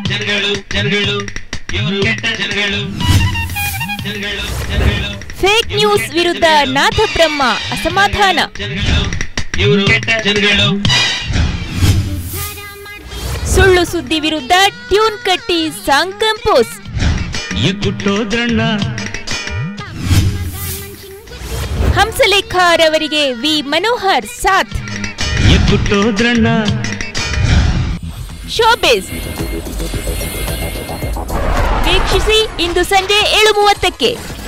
ಜನಗಳು ಜನಗಳು ಇವರು ಕೆಟ್ಟ ಜನಗಳು ಜನಗಳು ಜನಗಳು ಫೇಕ್ ನ್ಯೂಸ್ ವಿರುದ್ಧ ನಾಥಬ್ರಹ್ಮ ಅಸಮಾಧಾನ ಜನಗಳು ಇವರು ಕೆಟ್ಟ ಜನಗಳು ಸುಳ್ಳು ಸುದ್ದಿ ವಿರುದ್ಧ ಟ್ಯೂನ್ ಕಟ್ಟಿ ಸಾಂಗ್ ಕಂಪೋಸ್ ಎಕ್ಕುಟ್ಟೋದ್ರಣ್ಣ ಹಂಸಲೇಖರವರಿಗೆ ವಿ ಮನೋಹರ್ ಸಾಥ್ ಎಕ್ಕುಟ್ಟೋದ್ರಣ್ಣ ಶೋಬಿಸ್ ವೀಕ್ಷಿಸಿ ಇಂದು ಸಂಜೆ ಏಳು ಮೂವತ್ತಕ್ಕೆ